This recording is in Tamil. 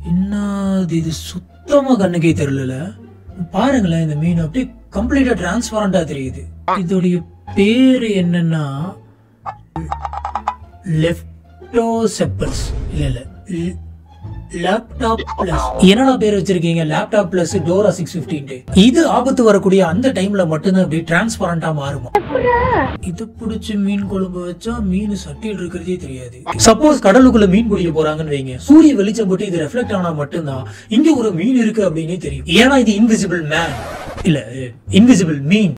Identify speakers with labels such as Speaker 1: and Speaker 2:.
Speaker 1: என்னது இது சுத்தமா கண்ணுக்கே தெரியல பாருங்களேன் இந்த மீன் அப்படியே கம்ப்ளீட்டா டிரான்ஸ்பரண்டா தெரியுது இதோடைய பேரு என்னன்னா லெப்டோசெப்பல்ஸ் இல்ல இல்ல லேப்டாப் பிளஸ் என்னடா பேர் வச்சிருக்கீங்க லேப்டாப் பிளஸ் டோரா சிக்ஸ் பிப்டின்ட்டு இது ஆபத்து வரக்கூடிய அந்த டைம்ல மட்டும்தான் இப்படி டிரான்ஸ்பரண்டா மாறுமா இது பிடிச்சி மீன் குழம்பு வச்சா மீன் சட்டியில் இருக்கிறதே தெரியாது சப்போஸ் கடலுக்குள்ள மீன் பிடிக்க போறாங்கன்னு வைங்க சூரிய வெளிச்சம் போட்டு இது ரெஃப்ளெக்ட் ஆனா மட்டும்தான் இங்க ஒரு மீன் இருக்கு அப்படின்னே தெரியும் ஏன்னா இது இன்விசிபிள் மேன் இல்ல இன்விசிபிள் மீன்